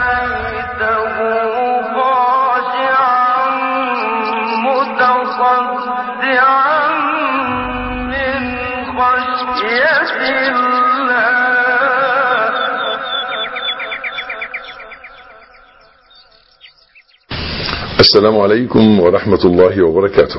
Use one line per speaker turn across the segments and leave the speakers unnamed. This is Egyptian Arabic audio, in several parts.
رأيته خاشعا متصدعا من خشية الله
السلام عليكم ورحمة الله وبركاته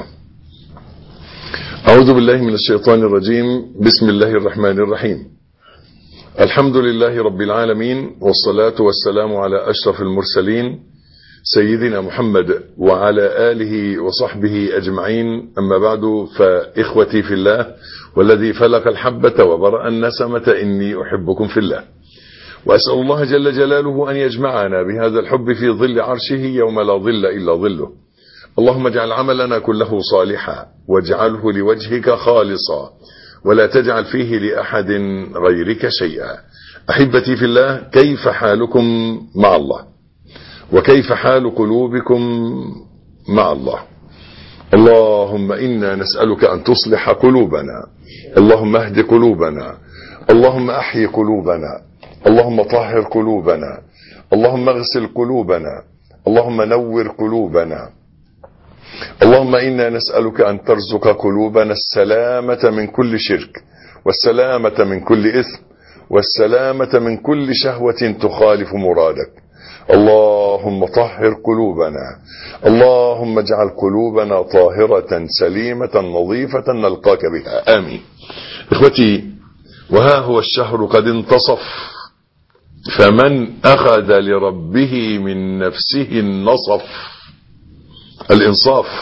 أعوذ بالله من الشيطان الرجيم بسم الله الرحمن الرحيم الحمد لله رب العالمين والصلاة والسلام على أشرف المرسلين سيدنا محمد وعلى آله وصحبه أجمعين أما بعد فإخوتي في الله والذي فلق الحبة وبرأ النسمة إني أحبكم في الله وأسأل الله جل جلاله أن يجمعنا بهذا الحب في ظل عرشه يوم لا ظل إلا ظله اللهم اجعل عملنا كله صالحا واجعله لوجهك خالصا ولا تجعل فيه لأحد غيرك شيئا أحبتي في الله كيف حالكم مع الله وكيف حال قلوبكم مع الله اللهم إنا نسألك أن تصلح قلوبنا اللهم اهد قلوبنا اللهم أحيي قلوبنا اللهم طهر قلوبنا اللهم اغسل قلوبنا اللهم نور قلوبنا اللهم إنا نسألك أن ترزق قلوبنا السلامة من كل شرك والسلامة من كل إثم والسلامة من كل شهوة تخالف مرادك اللهم طهر قلوبنا اللهم اجعل قلوبنا طاهرة سليمة نظيفة نلقاك بها آمين إخوتي وها هو الشهر قد انتصف فمن أخذ لربه من نفسه النصف الإنصاف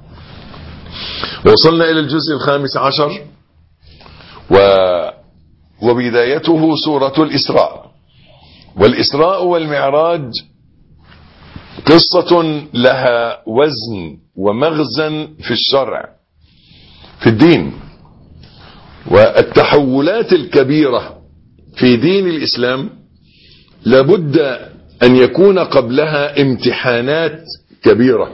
وصلنا إلى الجزء الخامس عشر و وبدايته سورة الإسراء والإسراء والمعراج قصة لها وزن ومغزى في الشرع في الدين والتحولات الكبيرة في دين الإسلام لابد أن يكون قبلها امتحانات كبيرة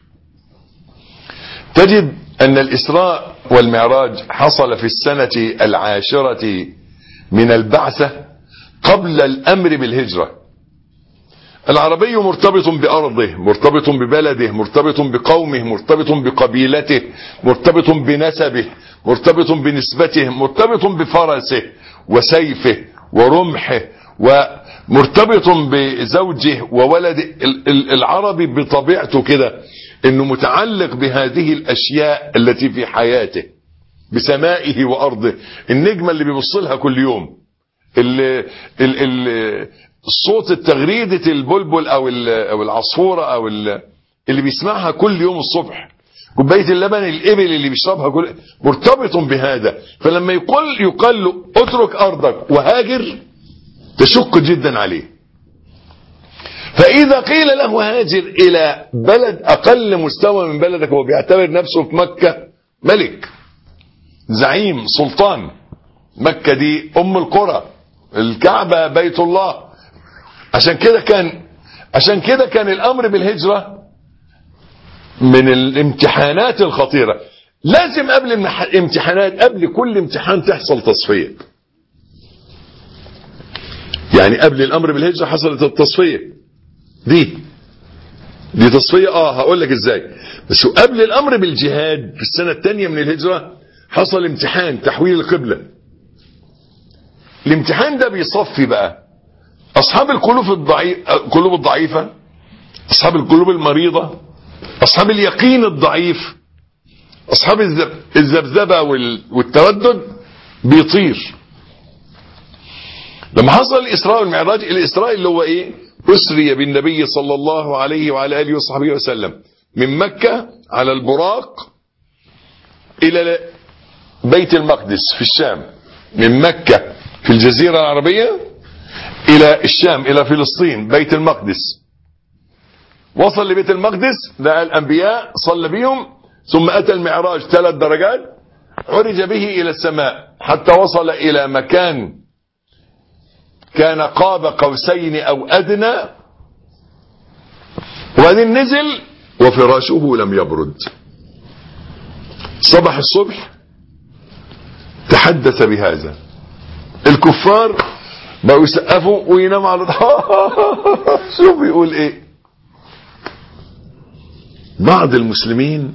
تجد أن الإسراء والمعراج حصل في السنة العاشرة من البعثة قبل الأمر بالهجرة العربي مرتبط بأرضه مرتبط ببلده مرتبط بقومه مرتبط بقبيلته مرتبط بنسبه مرتبط بنسبته مرتبط بفرسه وسيفه ورمحه ومرتبط بزوجه وولده العربي بطبيعته كده انه متعلق بهذه الاشياء التي في حياته بسمائه وارضه النجمة اللي بيبص لها كل يوم ال ال ال صوت التغريدة البلبل او او العصفورة او اللي بيسمعها كل يوم الصبح كوبايه اللبن الابل اللي بيشربها كل مرتبط بهذا فلما يقول يقال له اترك ارضك وهاجر تشق جدا عليه فإذا قيل له هاجر إلى بلد أقل مستوى من بلدك هو بيعتبر نفسه في مكة ملك زعيم سلطان مكة دي أم القرى الكعبة بيت الله عشان كده كان عشان كده كان الأمر بالهجرة من الامتحانات الخطيرة لازم قبل الامتحانات قبل كل امتحان تحصل تصفية يعني قبل الأمر بالهجرة حصلت التصفية دي دي تصفية اه هقول لك ازاي بس قبل الامر بالجهاد في السنة الثانية من الهجرة حصل امتحان تحويل القبلة الامتحان ده بيصفي بقى اصحاب القلوب الضعيف القلوب الضعيفة اصحاب القلوب المريضة اصحاب اليقين الضعيف اصحاب الذبذبة والتردد بيطير لما حصل الاسراء والمعراج الاسراء اللي هو ايه أسري بالنبي صلى الله عليه وعلى آله وصحبه وسلم من مكة على البراق إلى بيت المقدس في الشام من مكة في الجزيرة العربية إلى الشام إلى فلسطين بيت المقدس وصل لبيت المقدس لقى الأنبياء صلى بهم ثم أتى المعراج ثلاث درجات عرج به إلى السماء حتى وصل إلى مكان كان قاب قوسين او ادنى وبعدين نزل وفراشه لم يبرد صبح الصبح تحدث بهذا الكفار بقوا يسقفوا وينام على شوف بيقول ايه بعض المسلمين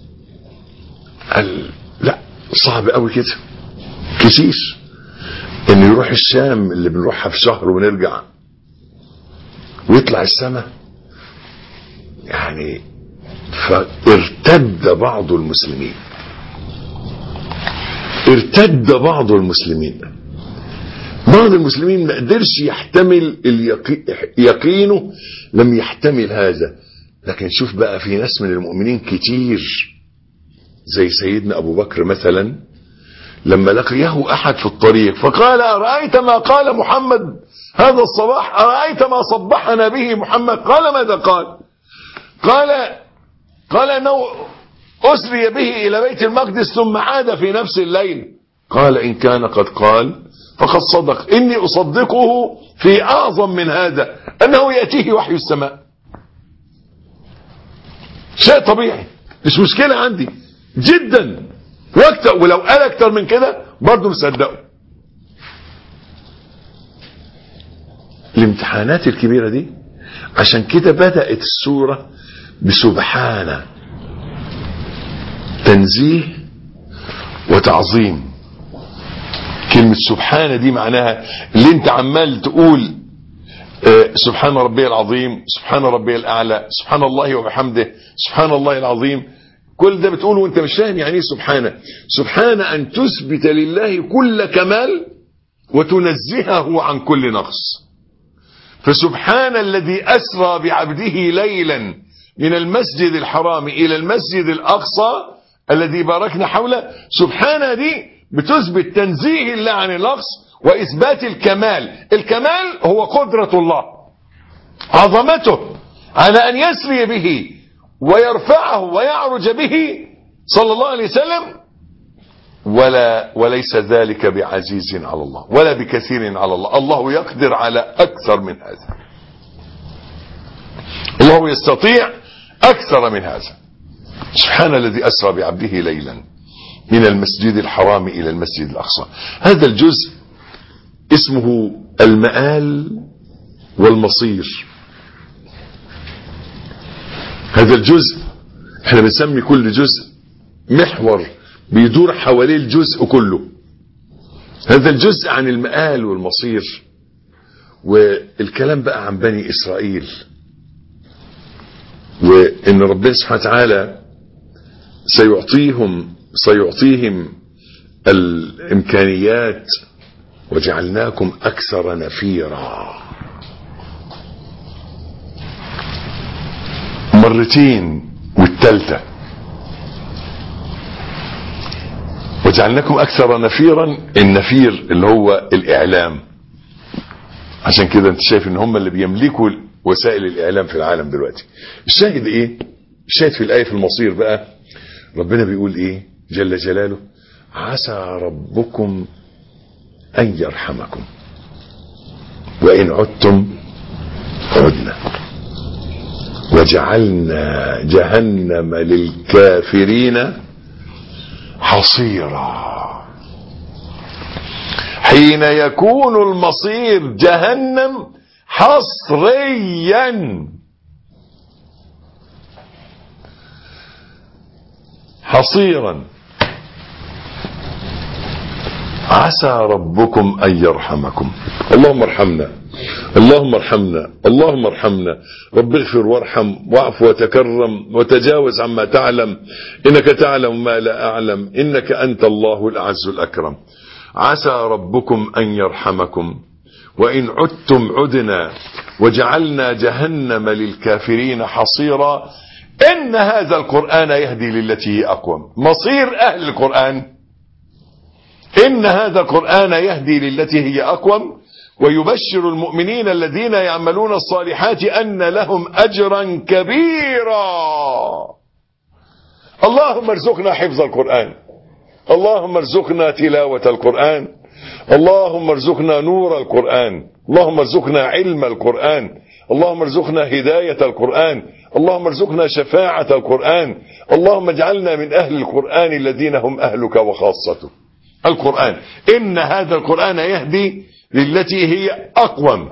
قال لا صعب قوي كده كتير ان يروح الشام اللي بنروحها في شهر ونرجع ويطلع السماء يعني فارتد بعض المسلمين ارتد بعض المسلمين بعض المسلمين ما قدرش يحتمل اليقي... يقينه لم يحتمل هذا لكن شوف بقى في ناس من المؤمنين كتير زي سيدنا ابو بكر مثلا لما لقيه احد في الطريق فقال ارايت ما قال محمد هذا الصباح ارايت ما صبحنا به محمد قال ماذا قال قال قال انه اسري به الى بيت المقدس ثم عاد في نفس الليل قال ان كان قد قال فقد صدق اني اصدقه في اعظم من هذا انه ياتيه وحي السماء شيء طبيعي مش مشكلة عندي جدا واكتر ولو قال اكتر من كده برضه مصدقه الامتحانات الكبيرة دي عشان كده بدأت السورة بسبحانه تنزيه وتعظيم كلمة سبحانه دي معناها اللي انت عمال تقول آه، سبحان ربي العظيم سبحان ربي الأعلى سبحان الله وبحمده سبحان الله العظيم كل ده بتقوله وانت مش فاهم يعني ايه سبحانه سبحانه أن تثبت لله كل كمال وتنزهه عن كل نقص فسبحان الذي أسرى بعبده ليلا من المسجد الحرام إلى المسجد الأقصى الذي باركنا حوله سبحانه دي بتثبت تنزيه الله عن النقص وإثبات الكمال الكمال هو قدرة الله عظمته على أن يسري به ويرفعه ويعرج به صلى الله عليه وسلم ولا وليس ذلك بعزيز على الله ولا بكثير على الله الله يقدر على أكثر من هذا الله يستطيع أكثر من هذا سبحان الذي أسرى بعبده ليلا من المسجد الحرام إلى المسجد الأقصى هذا الجزء اسمه المآل والمصير هذا الجزء احنا بنسمي كل جزء محور بيدور حواليه الجزء كله هذا الجزء عن المآل والمصير والكلام بقى عن بني إسرائيل وإن ربنا سبحانه وتعالى سيعطيهم سيعطيهم الإمكانيات وجعلناكم أكثر نفيرا مرتين والتالتة وجعلناكم أكثر نفيرا النفير اللي هو الإعلام عشان كده انت شايف ان هم اللي بيملكوا وسائل الإعلام في العالم دلوقتي الشاهد ايه الشاهد في الآية في المصير بقى ربنا بيقول ايه جل جلاله عسى ربكم أن يرحمكم وإن عدتم عدنا وجعلنا جهنم للكافرين حصيرا حين يكون المصير جهنم حصريا حصيرا عسى ربكم أن يرحمكم اللهم ارحمنا اللهم ارحمنا اللهم ارحمنا رب اغفر وارحم واعف وتكرم وتجاوز عما تعلم إنك تعلم ما لا أعلم إنك أنت الله الأعز الأكرم عسى ربكم أن يرحمكم وإن عدتم عدنا وجعلنا جهنم للكافرين حصيرا إن هذا القرآن يهدي للتي هي أقوم مصير أهل القرآن إن هذا القرآن يهدي للتي هي أقوم ويبشر المؤمنين الذين يعملون الصالحات أن لهم أجرا كبيرا اللهم ارزقنا حفظ القرآن اللهم ارزقنا تلاوة القرآن اللهم ارزقنا نور القرآن اللهم ارزقنا علم القرآن اللهم ارزقنا هداية القرآن اللهم ارزقنا شفاعة القرآن اللهم اجعلنا من أهل القرآن الذين هم أهلك وخاصتك القرآن إن هذا القرآن يهدي للتي هي أقوم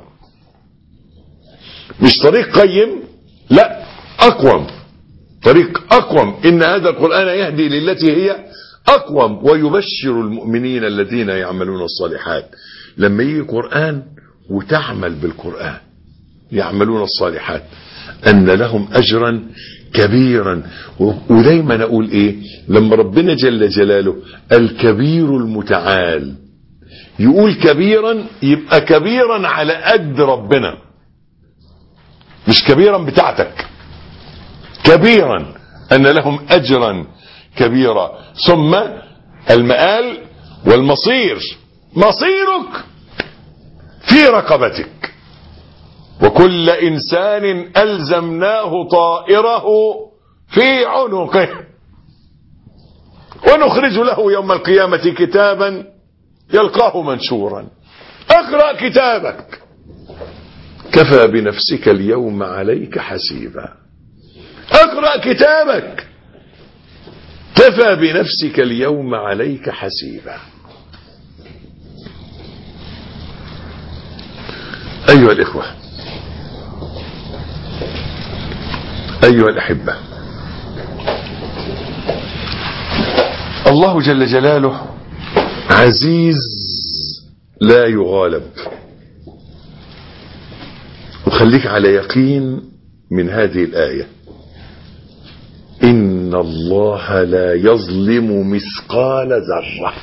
مش طريق قيم لا أقوم طريق أقوم إن هذا القرآن يهدي للتي هي أقوم ويبشر المؤمنين الذين يعملون الصالحات لما يجي قرآن وتعمل بالقرآن يعملون الصالحات أن لهم أجرا كبيرا ودايما أقول إيه لما ربنا جل جلاله الكبير المتعال يقول كبيرا يبقى كبيرا على قد ربنا مش كبيرا بتاعتك كبيرا أن لهم أجرا كبيرا ثم المآل والمصير مصيرك في رقبتك وكل إنسان ألزمناه طائره في عنقه ونخرج له يوم القيامة كتابا يلقاه منشورا اقرأ كتابك كفى بنفسك اليوم عليك حسيبا اقرأ كتابك كفى بنفسك اليوم عليك حسيبا أيها الإخوة أيها الأحبة الله جل جلاله عزيز لا يغالب وخليك على يقين من هذه الآية إن الله لا يظلم مثقال ذرة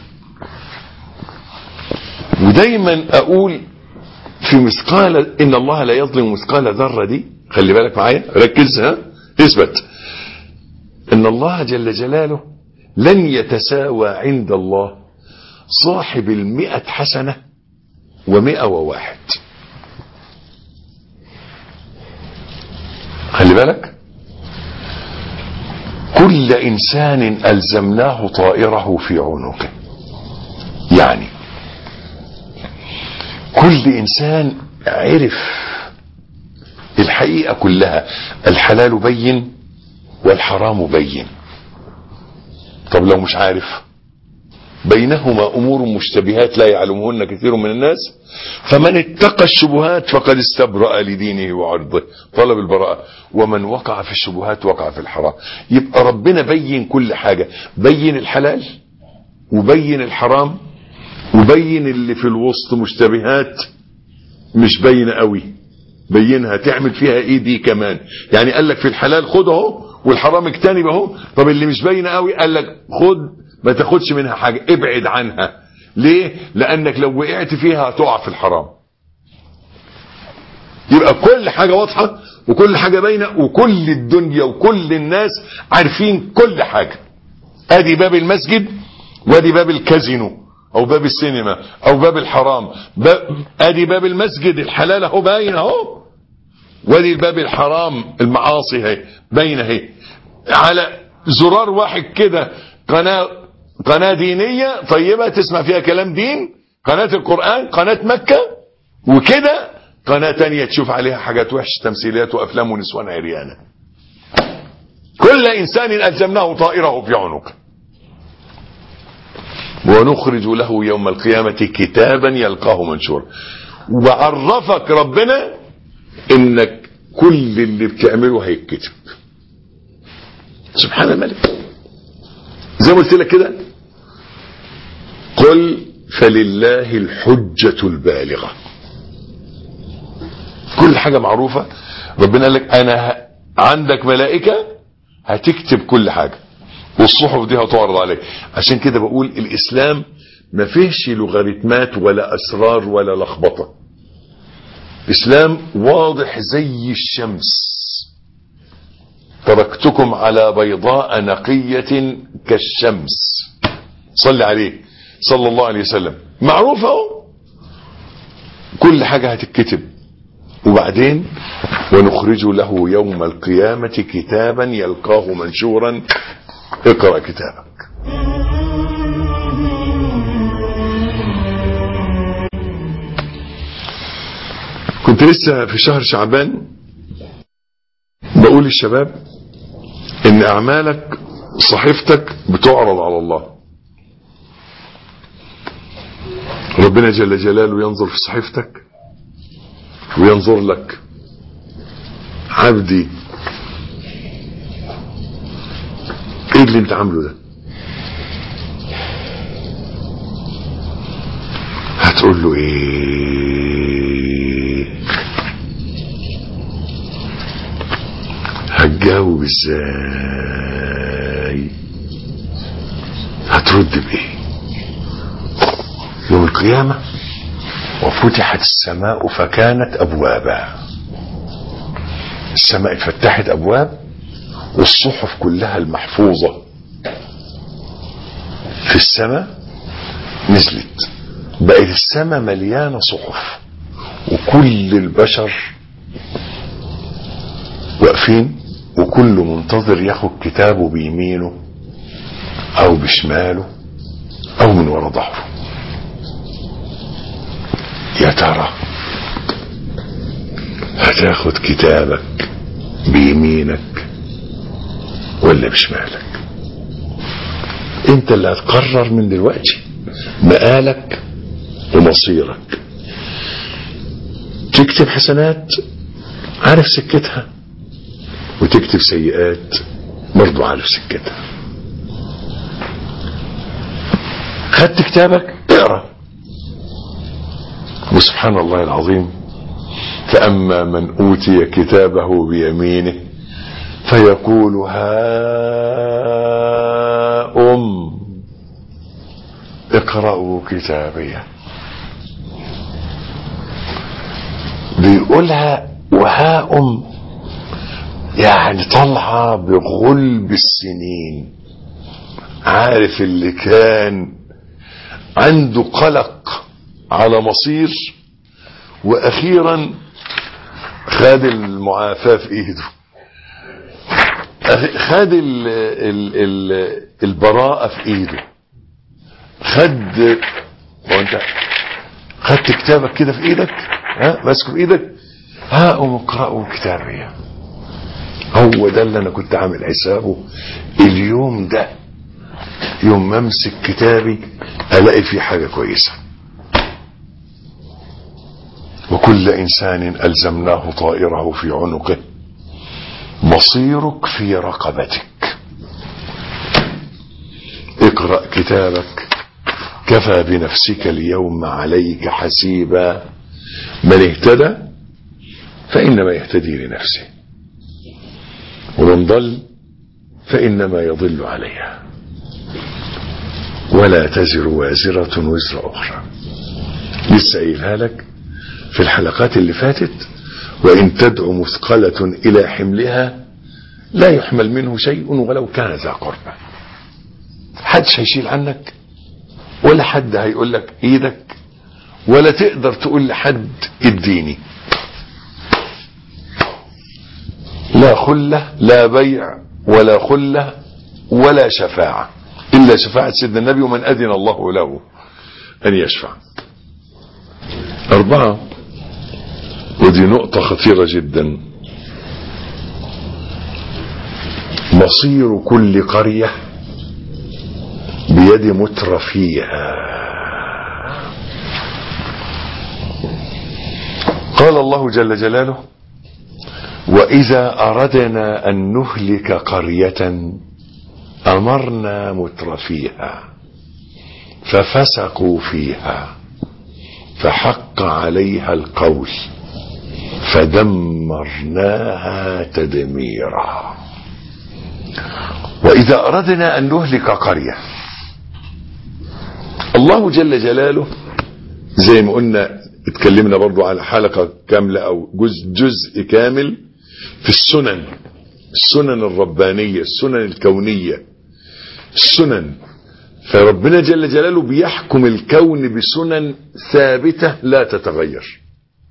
ودايما أقول في مثقال إن الله لا يظلم مثقال ذرة دي خلي بالك معايا ركز ها اثبت إن الله جل جلاله لن يتساوى عند الله صاحب المئة حسنة ومئة وواحد خلي بالك كل إنسان ألزمناه طائره في عنقه يعني كل إنسان عرف الحقيقة كلها الحلال بين والحرام بين طب لو مش عارف بينهما أمور مشتبهات لا يعلمهن كثير من الناس فمن اتقى الشبهات فقد استبرأ لدينه وعرضه طلب البراءة ومن وقع في الشبهات وقع في الحرام يبقى ربنا بين كل حاجة بين الحلال وبين الحرام وبين اللي في الوسط مشتبهات مش باينه قوي بينها تعمل فيها ايه دي كمان يعني قال لك في الحلال خد اهو والحرام اجتنب اهو طب اللي مش باينه قوي قال لك خد ما تاخدش منها حاجه ابعد عنها ليه لانك لو وقعت فيها هتقع في الحرام يبقى كل حاجه واضحه وكل حاجه باينه وكل الدنيا وكل الناس عارفين كل حاجه ادي باب المسجد وادي باب الكازينو او باب السينما او باب الحرام باب ادي باب المسجد الحلال اهو باين اهو وادي الباب الحرام المعاصي اهي باينه اهي على زرار واحد كده قناه قناه دينيه طيبه تسمع فيها كلام دين قناه القران قناه مكه وكده قناه تانية تشوف عليها حاجات وحش تمثيليات وافلام ونسوان عريانه كل انسان الزمناه طائره في عنقه ونخرج له يوم القيامة كتابا يلقاه منشورا وعرفك ربنا انك كل اللي بتعمله هيتكتب سبحان الملك زي ما قلت لك كده قل فلله الحجة البالغة كل حاجة معروفة ربنا قال لك انا عندك ملائكة هتكتب كل حاجة والصحف دي هتعرض عليك عشان كده بقول الاسلام ما فيهش لوغاريتمات ولا اسرار ولا لخبطه اسلام واضح زي الشمس تركتكم على بيضاء نقية كالشمس صلي عليه صلى الله عليه وسلم معروف اهو كل حاجة هتتكتب وبعدين ونخرج له يوم القيامة كتابا يلقاه منشورا اقرأ كتابك كنت لسه في شهر شعبان بقول للشباب ان اعمالك صحيفتك بتعرض على الله ربنا جل جلاله ينظر في صحيفتك وينظر لك عبدي ايه اللي انت عامله ده هتقول له ايه هتجاوب ازاي هترد بايه يوم القيامة وفتحت السماء فكانت أبوابا السماء اتفتحت أبواب والصحف كلها المحفوظة في السماء نزلت بقت السماء مليانة صحف وكل البشر واقفين وكل منتظر ياخد كتابه بيمينه او بشماله او من ورا ظهره يا ترى هتاخد كتابك بيمينك ولا بشمالك انت اللي هتقرر من دلوقتي مقالك ومصيرك تكتب حسنات عارف سكتها وتكتب سيئات برضو عارف سكتها خدت كتابك اقرا وسبحان الله العظيم فأما من أوتي كتابه بيمينه فيقول هاؤم اقرأوا كتابيه بيقولها وهاؤم يعني طالعة بغلب السنين عارف اللي كان عنده قلق على مصير واخيرا خد المعافاة في ايده خد ال ال ال البراءة في ايده خد وانت خدت كتابك كده في ايدك ها ماسكه في ايدك ها قوم اقرأوا كتابي هو ده اللي انا كنت عامل حسابه اليوم ده يوم ما امسك كتابي الاقي فيه حاجة كويسة وكل انسان الزمناه طائره في عنقه مصيرك في رقبتك اقرأ كتابك كفى بنفسك اليوم عليك حسيبا من اهتدى فإنما يهتدي لنفسه ومن ضل فإنما يضل عليها ولا تزر وازرة وزر أخرى لسه قايلها لك في الحلقات اللي فاتت وإن تدعو مثقلة إلى حملها لا يحمل منه شيء ولو كان ذا قربى حدش هيشيل عنك ولا حد هيقول لك ايدك ولا تقدر تقول لحد اديني لا خلة لا بيع ولا خلة ولا شفاعة إلا شفاعة سيدنا النبي ومن أذن الله له أن يشفع أربعة ودي نقطة خطيرة جدا مصير كل قرية بيد مترفيها قال الله جل جلاله وإذا أردنا أن نهلك قرية أمرنا مترفيها ففسقوا فيها فحق عليها القول فدمرناها تدميرا وإذا أردنا أن نهلك قرية الله جل جلاله زي ما قلنا اتكلمنا برضو على حلقة كاملة أو جزء, جزء كامل في السنن السنن الربانية السنن الكونية السنن فربنا جل جلاله بيحكم الكون بسنن ثابتة لا تتغير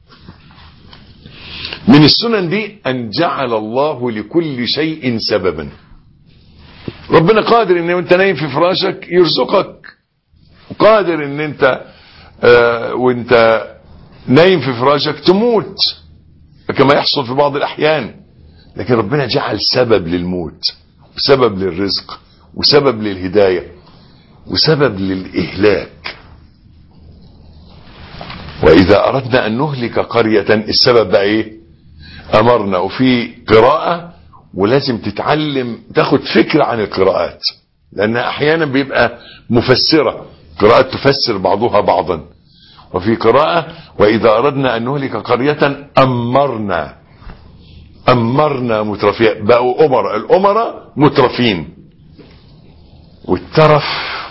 من السنن دي أن جعل الله لكل شيء سببا ربنا قادر ان انت نايم في فراشك يرزقك قادر ان انت آه وانت نايم في فراشك تموت كما يحصل في بعض الاحيان لكن ربنا جعل سبب للموت وسبب للرزق وسبب للهداية وسبب للإهلاك وإذا أردنا أن نهلك قرية السبب بقى إيه أمرنا وفي قراءة ولازم تتعلم تاخد فكرة عن القراءات لأنها أحيانا بيبقى مفسرة قراءات تفسر بعضها بعضا وفي قراءة وإذا أردنا أن نهلك قرية أمرنا أمرنا مترفيا بقوا أمراء الأمراء مترفين والترف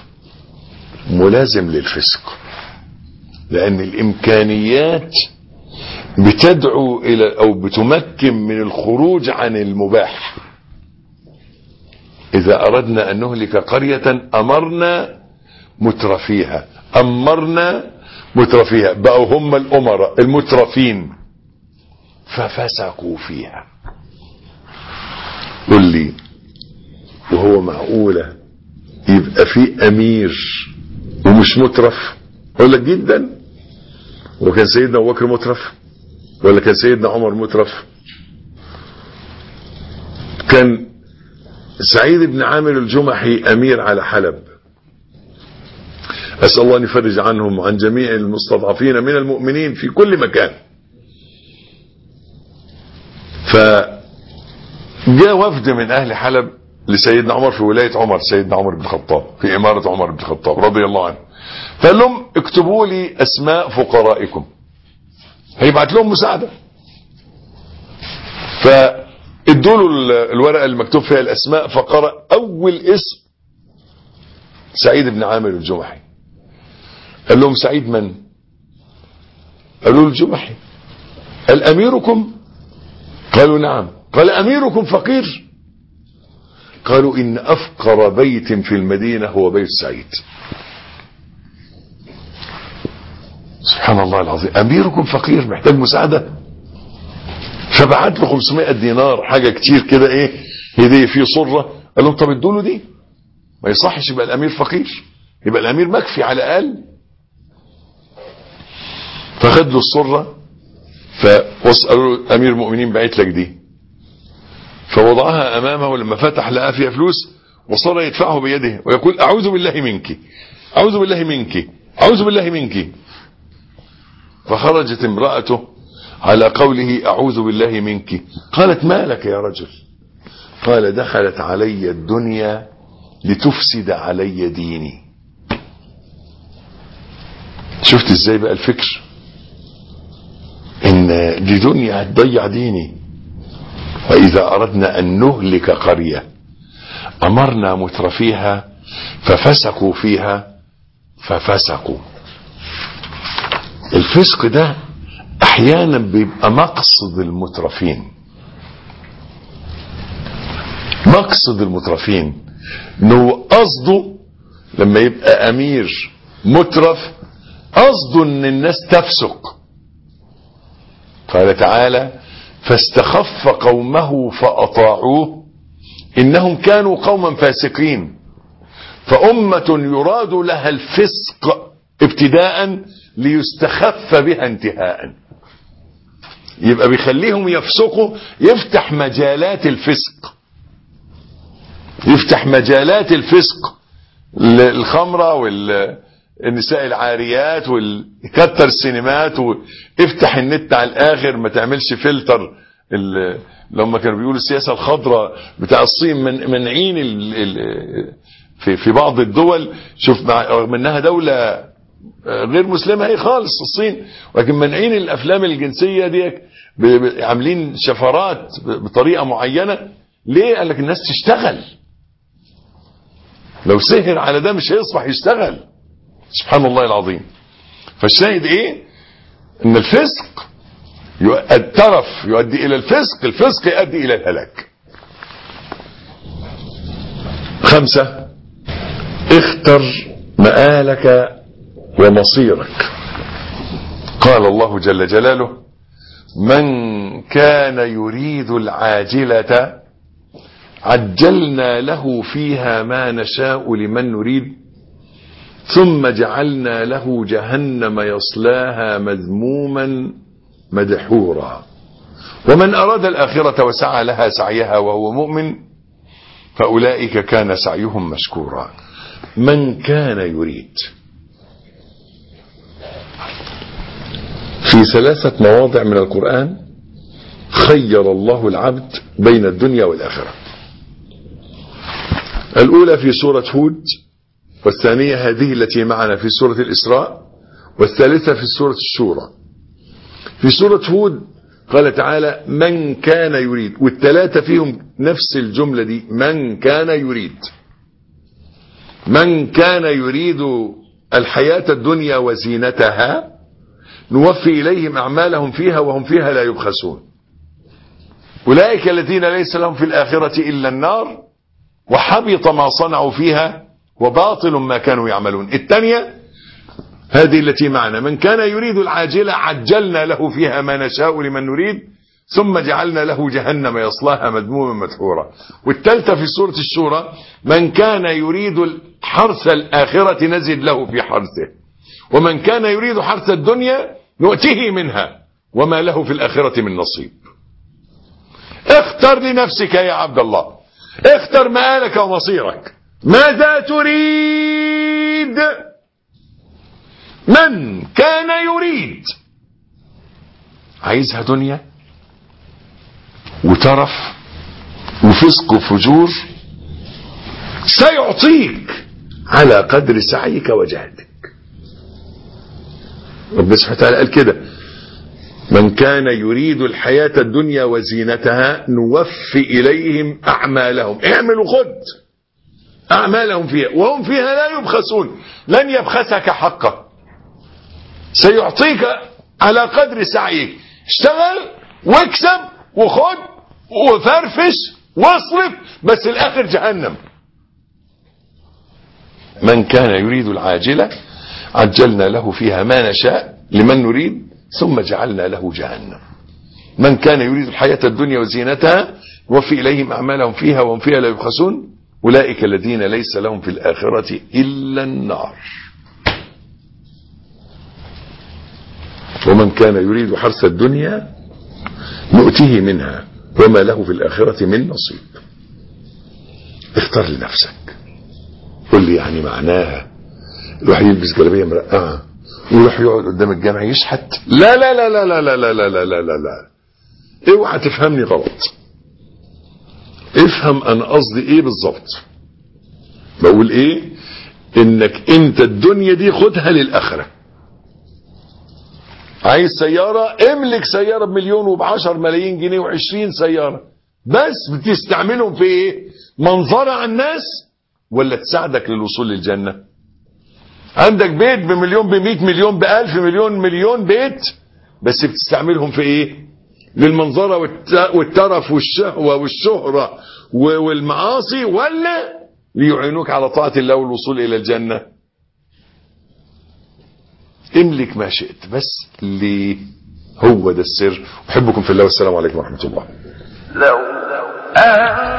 ملازم للفسق لأن الإمكانيات بتدعو إلى أو بتمكن من الخروج عن المباح إذا أردنا أن نهلك قرية أمرنا مترفيها أمرنا مترفيها بقوا هم الأمراء المترفين ففسقوا فيها قل لي وهو معقولة يبقى في أمير ومش مترف أقول لك جدا وكان سيدنا أبو بكر مترف ولا كان سيدنا عمر مترف كان سعيد بن عامر الجمحي أمير على حلب أسأل الله أن يفرج عنهم وعن جميع المستضعفين من المؤمنين في كل مكان فجاء وفد من أهل حلب لسيدنا عمر في ولاية عمر سيدنا عمر بن الخطاب في إمارة عمر بن الخطاب رضي الله عنه فقال لهم اكتبوا لي أسماء فقرائكم هيبعت لهم مساعدة فادوا له الورقة اللي مكتوب فيها الأسماء فقرأ أول اسم سعيد بن عامر الجمحي قال لهم سعيد من قالوا له الجمحي قال أميركم قالوا نعم قال أميركم فقير قالوا إن أفقر بيت في المدينة هو بيت سعيد سبحان الله العظيم أميركم فقير محتاج مساعدة فبعت له 500 دينار حاجة كتير كده إيه هدية فيه صرة قال لهم طب ادوا له دي ما يصحش يبقى الأمير فقير يبقى الأمير مكفي على الأقل فخد له الصرة فقالوا له أمير المؤمنين بعت لك دي فوضعها أمامه ولما فتح لقى فيها فلوس وصار يدفعه بيده ويقول أعوذ بالله منك أعوذ بالله منك أعوذ بالله منك فخرجت امرأته على قوله أعوذ بالله منك قالت ما لك يا رجل قال دخلت علي الدنيا لتفسد علي ديني شفت ازاي بقى الفكر ان دي دنيا هتضيع ديني وإذا أردنا أن نهلك قرية أمرنا مترفيها ففسقوا فيها ففسقوا الفسق ده أحيانا بيبقى مقصد المترفين مقصد المترفين انه قصده لما يبقى أمير مترف قصده ان الناس تفسق قال تعالى فاستخف قومه فأطاعوه إنهم كانوا قوما فاسقين فأمة يراد لها الفسق ابتداء ليستخف بها انتهاء يبقى بيخليهم يفسقوا يفتح مجالات الفسق يفتح مجالات الفسق الخمرة والنساء العاريات ويكتر السينمات وافتح النت على الاخر ما تعملش فلتر لما كانوا بيقولوا السياسة الخضراء بتاع الصين من منعين ال ال في في بعض الدول شوف رغم انها دولة غير مسلمة هي خالص الصين ولكن منعين الافلام الجنسية دي عاملين شفرات بطريقة معينة ليه قال لك الناس تشتغل لو سهر على ده مش هيصبح يشتغل سبحان الله العظيم فالشاهد ايه ان الفسق الترف يؤدي الى الفسق الفسق يؤدي الى الهلاك خمسة اختر مآلك ومصيرك قال الله جل جلاله من كان يريد العاجلة عجلنا له فيها ما نشاء لمن نريد ثم جعلنا له جهنم يصلاها مذموما مدحورا ومن أراد الآخرة وسعى لها سعيها وهو مؤمن فأولئك كان سعيهم مشكورا من كان يريد في ثلاثة مواضع من القرآن خير الله العبد بين الدنيا والآخرة الأولى في سورة هود والثانية هذه التي معنا في سورة الإسراء والثالثة في سورة الشورى في سورة هود قال تعالى من كان يريد والثلاثة فيهم نفس الجملة دي من كان يريد من كان يريد الحياة الدنيا وزينتها نوفي إليهم أعمالهم فيها وهم فيها لا يبخسون أولئك الذين ليس لهم في الآخرة إلا النار وحبط ما صنعوا فيها وباطل ما كانوا يعملون الثانية هذه التي معنا من كان يريد العاجلة عجلنا له فيها ما نشاء لمن نريد ثم جعلنا له جهنم يصلاها مذموما مدحورا والثالثة في سورة الشورى من كان يريد حرث الآخرة نزد له في حرثه ومن كان يريد حرث الدنيا نؤته منها وما له في الآخرة من نصيب اختر لنفسك يا عبد الله اختر مآلك ومصيرك ماذا تريد من كان يريد عايزها دنيا وترف وفسق وفجور سيعطيك على قدر سعيك وجهدك ربنا سبحانه وتعالى قال كده من كان يريد الحياة الدنيا وزينتها نوفي إليهم أعمالهم اعملوا خد أعمالهم فيها وهم فيها لا يبخسون لن يبخسك حقه سيعطيك على قدر سعيك اشتغل واكسب وخد وفرفش واصرف بس الاخر جهنم من كان يريد العاجلة عجلنا له فيها ما نشاء لمن نريد ثم جعلنا له جهنم من كان يريد الحياة الدنيا وزينتها وفي إليهم أعمالهم فيها وهم فيها لا يبخسون أولئك الذين ليس لهم في الآخرة إلا النار ومن كان يريد حرث الدنيا نؤته منها وما له في الآخرة من نصيب اختار لنفسك قل لي يعني معناها الواحد يلبس جلابيه مرقعه ويروح يقعد قدام الجامع يشحت لا لا لا لا لا لا لا لا لا لا لا لا اوعى تفهمني غلط افهم انا قصدي ايه بالظبط بقول ايه انك انت الدنيا دي خدها للاخره عايز سيارة املك سيارة بمليون وبعشر ملايين جنيه وعشرين سيارة بس بتستعملهم في ايه منظرة على الناس ولا تساعدك للوصول للجنة عندك بيت بمليون بمئة مليون بألف مليون مليون بيت بس بتستعملهم في ايه للمنظرة والترف والشهوة والشهرة والمعاصي ولا ليعينوك على طاعة الله والوصول الى الجنة املك ما شئت بس ليه هو ده السر احبكم في الله والسلام عليكم ورحمة الله
لو أن